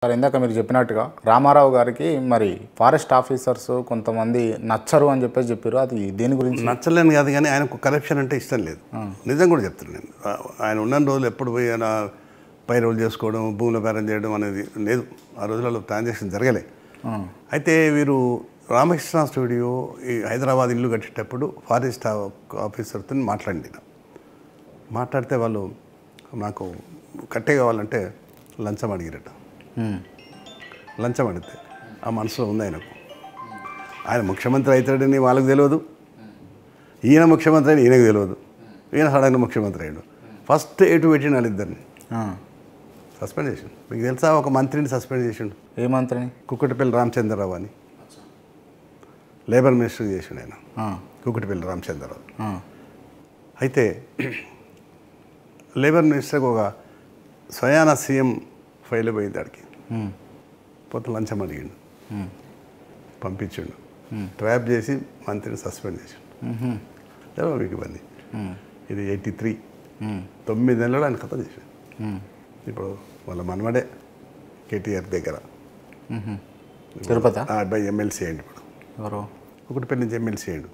Sir ఇందాక మీరు చెప్పినట్టుగా రామారావు గారికి మరి ఫారెస్ట్ ఆఫీసర్స్ కొంతమంది నచ్చరు అని చెప్పేసి చెప్పారు అది దేని గురించి నచ్చలేను కాదు కానీ ఆయనకు కరప్షన్ అంటే ఇష్టం లేదు నిజం కూడా చెప్తాను నేను ఆ- ఆయన ఉన్న రోజులు ఎప్పుడు పోయి ఆయన పై రోజులు చేసుకోవడం భూముల బేరం చేయడం అనేది లేదు ఆ రోజులలో ట్రాన్సాక్షన్ జరగలే ఆ, అయితే వీరు రామకృష్ణ స్టూడియో ఈ హైదరాబాద్ ఇల్లు కట్టేటప్పుడు ఫారెస్ట్ ఆఫీసర్తో మాట్లాడింది నేను. మాట్లాడితే వాళ్ళు నాకు కట్టే కావాలంటే లంచం అడిగిరట ఉమ్, లంచం అడిగితే ఆ మనసులో ఉంది ఆయనకు ఆయన ముఖ్యమంత్రి అవుతాడని వాళ్ళకి తెలియదు ఈయన ముఖ్యమంత్రి అని ఈయనకు తెలియదు ఈయన సడన్గా ముఖ్యమంత్రి అయ్యాడు ఫస్ట్ ఎటు పెట్టిన వాళ్ళిద్దరిని ఆ. సస్పెండ్ చేసిండు మీకు తెలుసా ఒక మంత్రిని సస్పెండ్ చేసిండు ఏ మంత్రిని కుక్కటిపల్లి రామచంద్రరావు అని లేబర్ మినిస్టర్ చేసిండు ఆయన ఆ, కుక్కటిపల్లి రామచంద్రరావు ఆ, అయితే లేబర్ మినిస్టర్కి ఒక స్వయాన సీఎం ఫైల్ పోయింది ఆడికి ఉమ్, పోతే లంచం అడిగిండు ఉమ్, పంపించిండు ట్రాప్ చేసి మంత్రిని సస్పెండ్ చేసిండు ఉహుం, ఎవరో మీకు ఇబ్బంది ఉమ్, ఇది ఎయిటీ త్రీ ఉమ్, తొమ్మిది నెలలు ఆయన కథ చేసిండు ఉమ్, ఇప్పుడు వాళ్ళ మనవడే కేటీఆర్ దగ్గర ఉహుం. తిరుపతి ఆ అబ్బాయి ఎమ్మెల్సీ అయ్యిండు ఇప్పుడు ఎవరు ఒకటి పెళ్లి నుంచి ఎమ్మెల్సీ అయ్యిండు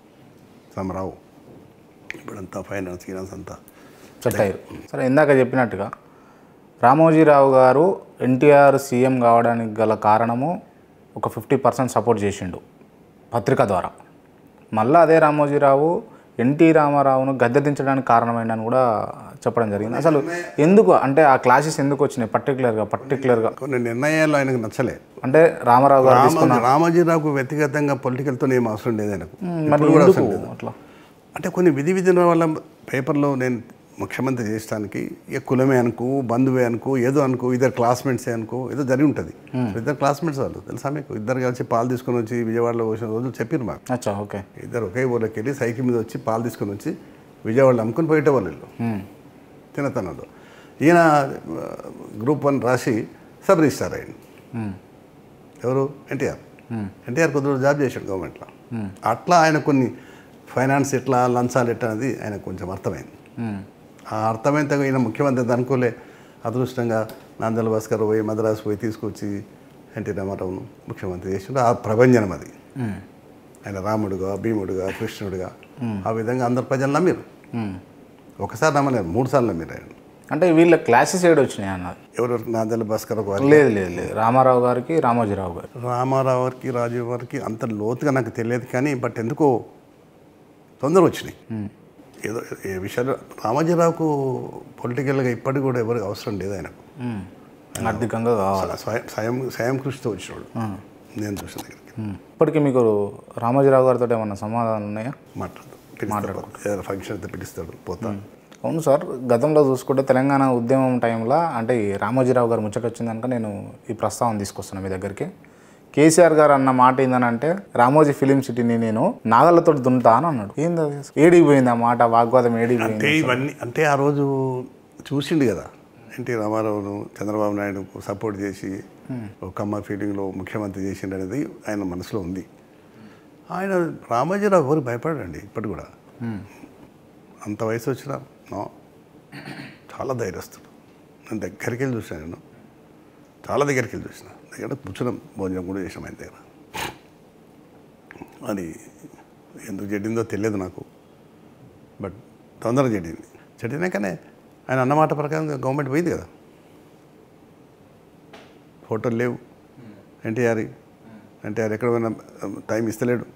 సమరావు ఇప్పుడంతా ఫైనాన్స్ గినాన్స్ అంతా సెట్ అయ్యారు సరే ఇందాక చెప్పినట్టుగా రామోజీరావు గారు ఎన్టీఆర్ సీఎం కావడానికి గల కారణము ఒక ఫిఫ్టీ పర్సెంట్ సపోర్ట్ చేసిండు పత్రిక ద్వారా మళ్ళీ అదే రామోజీరావు ఎన్టీ రామారావును గద్దె దించడానికి కారణమైందని కూడా చెప్పడం జరిగింది అసలు ఎందుకు అంటే ఆ క్లాసెస్ ఎందుకు వచ్చినాయి పర్టికులర్గా పర్టికులర్గా కొన్ని నిర్ణయాలు ఆయనకు నచ్చలే అంటే రామారావు గారు రామ రామోజీరావుకు వ్యక్తిగతంగా పొలిటికల్తో ఏం అవసరం లేదు ఆయనకు మరి ఇప్పుడు కూడా ఎందుకు అవసరం లేదు అట్లా అంటే కొన్ని విధి విధానాల వల్ల పేపర్లో నేను ముఖ్యమంత్రి చేయడానికి ఏ కులమే అనుకో బంధువే అనుకో ఏదో అనుకో ఇద్దరు క్లాస్మేట్సే అనుకో ఏదో జరిగి ఉంటుంది ఇద్దరు క్లాస్మేట్స్ వాళ్ళు తెలుసా మీకు ఇద్దరు కలిసి పాలు తీసుకొని వచ్చి విజయవాడలో వచ్చిన రోజులు చెప్పారు మాకు అచ్చా ఓకే ఇద్దరు ఒకే ఊళ్ళకి వెళ్ళి సైకిల్ మీద వచ్చి పాలు తీసుకొని వచ్చి విజయవాడలో అమ్ముకొని పోయేటవాళ్ళు వీళ్ళు ఉమ్, తినతనంలో ఈయన ఆ, గ్రూప్ వన్ రాసి సబ్ రిజిస్టార్ అయ్యింది ఉమ్, ఎవరు ఎన్టీఆర్ ఎన్టీఆర్ కొద్ది రోజులు జాబ్ చేశాడు గవర్నమెంట్లో అట్లా ఆయన కొన్ని ఫైనాన్స్ ఎట్లా లంచాలు ఎట్లా అనేది ఆయనకు కొంచెం అర్థమైంది ఉమ్, ఆ అర్థమైన తగ్గ ఈయన ముఖ్యమంత్రి అనుకోలే అదృష్టంగా నాందల భాస్కర్ పోయి మద్రాసు పోయి తీసుకొచ్చి ఎన్టీ రామారావును ముఖ్యమంత్రి చేసిండు ఆ ప్రభంజనం అది ఉమ్, ఆయన రాముడుగా భీముడుగా కృష్ణుడుగా ఆ విధంగా అందరు ప్రజలు నమ్మిరు ఉమ్. ఒకసారి నమ్మలేరు మూడు సార్లు నమ్మిరు ఆయన అంటే వీళ్ళ క్లాసెస్ ఏడు వచ్చినాయి అన్నది ఎవరు నాందల భాస్కర్ ఒక లేదు లేదు లేదు రామారావు గారికి రామోజీరావు గారు రామారావు గారికి రాజీవ్ గారికి అంత లోతుగా నాకు తెలియదు కానీ బట్ ఎందుకో తొందర వచ్చినాయి ఏదో ఏ విషయాలు రామాజీరావుకు పొలిటికల్గా ఇప్పటికి కూడా ఎవరికి అవసరం లేదు ఆయనకు ఉమ్, ఆర్థికంగా కావాలి స్వయం స్వయం స్వయం కృషితో వచ్చినాడు నేను చూసిన దగ్గరికి ఉమ్. ఇప్పటికీ మీకు రామోజీరావు గారితో ఏమన్నా సమాధానాలు ఉన్నాయా మాట్లాడతాడు పిలుస్తాడు ఏదైనా ఫంక్షన్ అయితే పిలుస్తాడు పోతా అవును సార్ గతంలో చూసుకుంటే తెలంగాణ ఉద్యమం టైంలో అంటే ఈ రామోజీరావు గారు ముచ్చట వచ్చిందనుక నేను ఈ ప్రస్తావన తీసుకొస్తున్నాను మీ దగ్గరికి కేసీఆర్ గారు అన్న మాట ఏందనంటే రామోజీ ఫిలిం సిటీని నేను నాగళ్ళతో దున్నుతా అని అన్నాడు ఏంది అది ఏడికి పోయింది ఆ మాట వాగ్వాదం ఏడికి పోయింది అంటే ఇవన్నీ అంటే ఆ రోజు చూసిండు కదా ఎన్టీ రామారావును చంద్రబాబు నాయుడుకు సపోర్ట్ చేసి ఒక కమ్మ ఫీలింగ్లో ముఖ్యమంత్రి చేసిండు అనేది ఆయన మనసులో ఉంది ఆయన రామోజీరావు ఎవరు భయపడండి ఇప్పటి కూడా అంత వయసు వచ్చినా నో చాలా ధైర్యస్తుడు నేను దగ్గరికి వెళ్ళి చూసాను నేను చాలా దగ్గరికి వెళ్ళి చూసిన దగ్గర కూర్చున్నాం భోజనం కూడా చేసాం ఆయన దగ్గర అది ఎందుకు చెడిందో తెలియదు నాకు బట్ తొందరగా చెడింది చెడినాకనే ఆయన అన్నమాట ప్రకారం గవర్నమెంట్ పోయింది కదా ఫోటోలు లేవు ఎన్టీఆర్ ఎన్టీఆర్ ఎక్కడ పోయినా టైం ఇస్తలేడు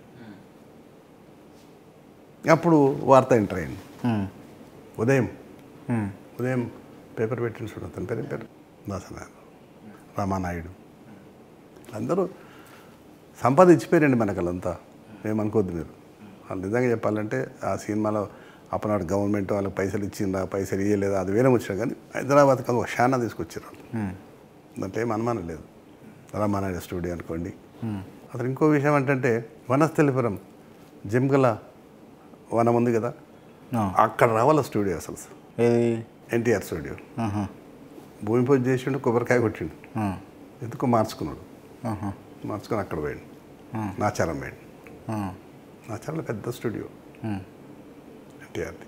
అప్పుడు వార్త ఎంటర్ అయింది ఉమ్, ఉదయం ఉమ్, ఉదయం పేపర్ పెట్టిన చూడు అతని పేరు ఏం పేరు దాసనారాయణ రామానాయుడు అందరూ సంపాదించిపోయారండి మనకు వాళ్ళంతా ఏమనుకోవద్దు మీరు వాళ్ళు నిజంగా చెప్పాలంటే ఆ సినిమాలో అప్పనాడు గవర్నమెంట్ వాళ్ళకి పైసలు ఇచ్చిందా పైసలు ఇవ్వలేదా అది వేరే వచ్చినా కానీ హైదరాబాద్కి అది ఒక షానా తీసుకొచ్చారు వాళ్ళు ఉమ్, దాంట్లో ఏం అనుమానం లేదు రామానాయుడు స్టూడియో అనుకోండి అసలు ఇంకో విషయం ఏంటంటే వనస్థలిపురం జిమ్గల వనం ఉంది కదా ఆ, అక్కడ రావాల స్టూడియో అసలు ఏది ఎన్టీఆర్ స్టూడియో ఆహా, భూమి పూజ చేసిండు కొబ్బరికాయ కొట్టిండు ఆ, ఎందుకో మార్చుకున్నాడు ఆహా, మార్చుకొని అక్కడ పోయాడు ఆ. నాచారం పోయాడు ఆ, నాచారంలో పెద్ద స్టూడియో ఉమ్, ఎన్టీఆర్ది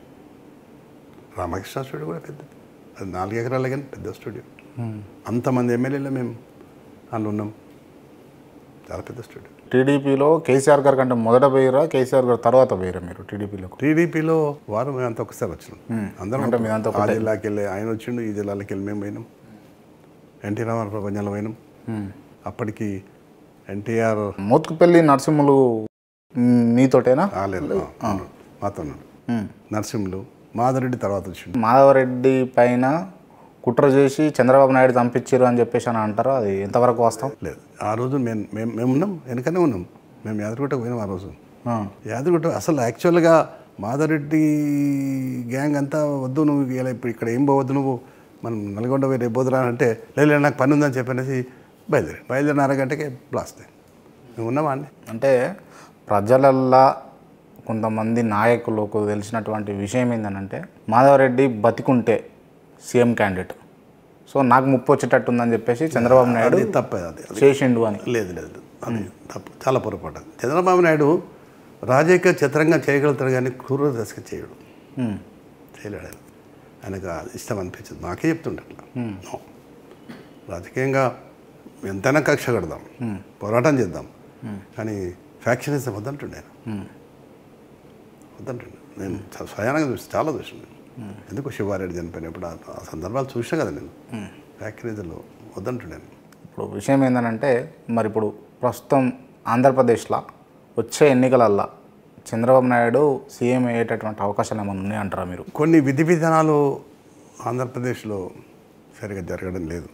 రామకృష్ణ స్టూడియో కూడా పెద్దది అది నాలుగు ఎకరాలే కానీ పెద్ద స్టూడియో ఉమ్, అంతమంది ఎమ్మెల్యేలు మేము అందులో ఉన్నాం చాలా పెద్ద స్టూడియో టీడీపీలో కేసీఆర్ గారి కంటే మొదట పోయిరా కేసీఆర్ గారు తర్వాత పోయిరా మీరు టీడీపీలోకి టీడీపీలో వారు మేమంతా ఒకసారి వచ్చినాం అందరం అంటే మీదంతా ఆ జిల్లాకి వెళ్ళి ఆయన వచ్చిండు ఈ జిల్లాకి వెళ్ళి మేము పోయినాం ఎన్టీ రామారావు ప్రపంచంలో పోయినాం అప్పటికి ఎన్టీఆర్ మోత్కుపల్లి నరసింహులు మ్, మీతోటేనా రాలేదు ఆ, ఉన్నాడు. మాతో ఉన్నాడు నరసింహులు మాధవరెడ్డి తర్వాత వచ్చిండు మాధవరెడ్డి పైన కుట్ర చేసి చంద్రబాబు నాయుడు చంపించారు అని చెప్పేసి అని అంటారు అది ఎంతవరకు వాస్తవం లేదు ఆ రోజు మేము మేము మేము ఉన్నాం వెనకనే ఉన్నాం మేము యాదగిరిగుట్ట పోయినాం ఆ రోజు ఆ. యాదగిరిగుట్ట అసలు యాక్చువల్గా మాధవరెడ్డి గ్యాంగ్ అంతా వద్దు నువ్వు ఇలా ఇప్పుడు ఇక్కడ ఏం పోవద్దు నువ్వు మనం నల్గొండ పోయి రేపు పోదురా అంటే లేదు లేదు, నాకు పని ఉందని చెప్పనేసి బయలుదేరి బయలుదేరిన అరగంటకే బ్లాస్ట్ అయింది మేము ఉన్నామా అండి అంటే ప్రజలల్లా కొంతమంది నాయకులకు తెలిసినటువంటి విషయం ఏంటంటే మాధవరెడ్డి బతికుంటే సీఎం క్యాండిడేట్ సో నాకు ముప్పు వచ్చేటట్టు ఉందని చెప్పేసి చంద్రబాబు నాయుడు అది తప్పే అది అది చేసిండు అని లేదు లేదు అది తప్పు చాలా పొరపాటు అది. చంద్రబాబు నాయుడు రాజకీయ చిత్రంగా చేయగలుగుతాడు కానీ క్రూర దశగా చేయడు ఉమ్. చేయలేడు ఆయన ఆయనకు అది ఇష్టం అనిపించదు నాకే చెప్తుండే అట్లా No. రాజకీయంగా ఎంతైనా కక్ష కడదాం పోరాటం చేద్దాం కానీ ఫ్యాక్షనిజం వద్దంటుండే ఆయన వద్దంటుండే నేను చ- స్వయానంగా చూసి చాలా చూసాను నేను ఎందుకు శివారెడ్డి చనిపోయినప్పుడు ఆ- ఆ సందర్భాలు చూసినా కదా నేను ఫ్యాక్షనిజంలో వద్దంటుండే నేను. ఇప్పుడు విషయం ఏంటంటే మరి ఇప్పుడు ప్రస్తుతం ఆంధ్రప్రదేశ్లో వచ్చే ఎన్నికలల్లో చంద్రబాబు నాయుడు సీఎం అయ్యేటటువంటి అవకాశాలు ఏమైనా ఉన్నాయంటారా మీరు కొన్ని విధి విధానాలు ఆంధ్రప్రదేశ్లో సరిగా జరగడం లేదు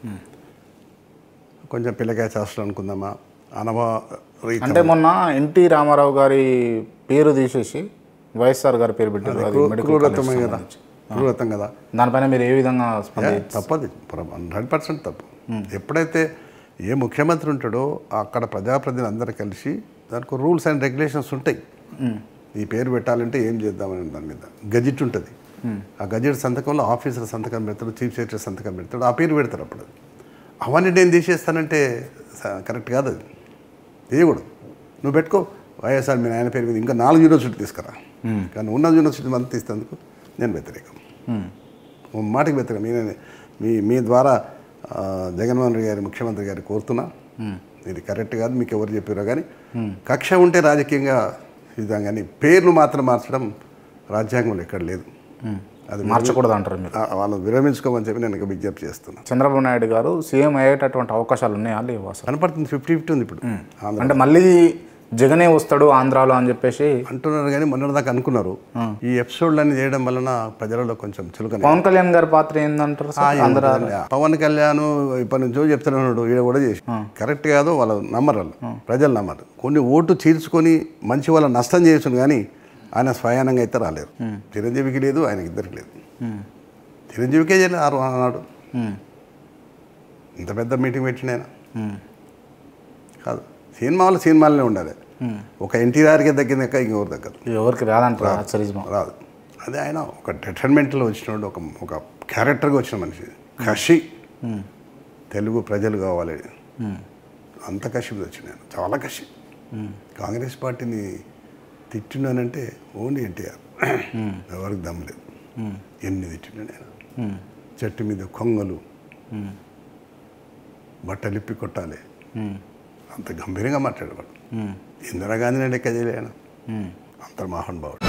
కొంచెం పిల్లకాయ చేష్టలు అనుకుందామా అనవ అంటే మొన్న ఎన్టీ రామారావు గారి పేరు తీసేసి వైఎస్ఆర్ గారి పేరు పెట్టారు అది మెడికల్ క్రూరత్వమే కాలేజ్ కదా సంబంధించి. క్రూరత్వం కదా దానిపైన మీరు ఏ విధంగా స్పంది తప్పది హండ్రెడ్ పర్సెంట్ తప్పు ఎప్పుడైతే ఏ ముఖ్యమంత్రి ఉంటాడో అక్కడ ప్రజాప్రతినిధులు అందరూ కలిసి దానికి రూల్స్ అండ్ రెగ్యులేషన్స్ ఉంటాయి ఈ పేరు పెట్టాలంటే ఏం చేద్దామని దాని మీద గజెట్ ఉంటుంది ఆ గజెట్ సంతకంలో ఆఫీసర్ సంతకం పెడతాడు చీఫ్ సెక్రటరీ సంతకం పెడతాడు ఆ పేరు పెడతారు అప్పుడు అవన్నీ నేను తీసేస్తానంటే స- కరెక్ట్ కాదు అది తీయకూడదు నువ్వు పెట్టుకో వైఎస్ఆర్ మీ నాయన పేరు మీద ఇంకా నాలుగు యూనివర్సిటీ తీసుకురా కానీ ఉన్న యూనివర్సిటీ మంది తీసేందుకు నేను వ్యతిరేకం ఓ మాటకి వ్యతిరేకం నేనే మీ మీ ద్వారా ఆ, జగన్మోహన్ రెడ్డి గారి ముఖ్యమంత్రి గారి కోరుతున్నా ఇది కరెక్ట్ కాదు మీకు ఎవరు చెప్పారో కానీ కక్ష ఉంటే రాజకీయంగా ఇద్దాం కానీ పేర్లు మాత్రం మార్చడం రాజ్యాంగంలో ఎక్కడ లేదు అది మార్చకూడదు అంటారు మీరు ఆ, వాళ్ళని విరమించుకోమని చెప్పి నేను ఇక విజ్ఞప్తి చేస్తున్నా చంద్రబాబు నాయుడు గారు సీఎం అయ్యేటటువంటి అవకాశాలు ఉన్నాయా లేవు అసలు కనపడుతుంది ఫిఫ్టీ ఫిఫ్టీ ఉంది ఇప్పుడు ఆంధ్ర అంటే మళ్ళీ జగనే వస్తాడు ఆంధ్రాలో అని చెప్పేసి అంటున్నారు కానీ మొన్నటిదాకా అనుకున్నారు ఈ ఎపిసోడ్లన్నీ చేయడం వలన ప్రజలలో కొంచెం చులకన పవన్ కళ్యాణ్ గారి పాత్ర ఏందంటారు సార్? ఆంధ్ర పవన్ కళ్యాణ్ ఇప్పటి నుంచో చెప్తున్నాడు ఈడ కూడా చేసి కరెక్ట్ కాదు వాళ్ళు నమ్మరు వాళ్ళు ప్రజలు నమ్మరు కొన్ని ఓటు చీల్చుకొని మంచి వాళ్ళ నష్టం చేయొచ్చు కానీ ఆయన స్వయానంగా అయితే రాలేరు చిరంజీవికి లేదు ఆయనకి ఇద్దరికి లేదు ఉమ్. చిరంజీవికే చేయలేదు ఆరు అన్నాడు ఉమ్. ఇంత పెద్ద మీటింగ్ పెట్టిన ఆయన ఉమ్. కాదు సినిమాలు సినిమాలనే ఉండాలి ఒక ఎన్టీఆర్కే దక్కిందాక ఇంకెవరు దక్కదు ఎవరికి రాదంటారు ఆశ్చర్యం రాదు అదే ఆయన ఒక డిటర్మెంట్లో వచ్చినాడు ఒక ఒక క్యారెక్టర్గా వచ్చిన మనిషి కషి తెలుగు ప్రజలు కావాలి అంత కషి మీద వచ్చిన ఆయన చాలా కషి కాంగ్రెస్ పార్టీని తిట్టినానంటే ఓన్లీ ఎన్టీఆర్ ఎవరికి దమ్ము లేదు ఎన్ని తిట్టినాడు ఆయన చెట్టు మీద కొంగలు బట్టలిప్పి కొట్టాలి అంత గంభీరంగా మాట్లాడేవాడు ఇందిరాగాంధీని లెక్క చేయలే ఆయన అంత మహానుభావుడు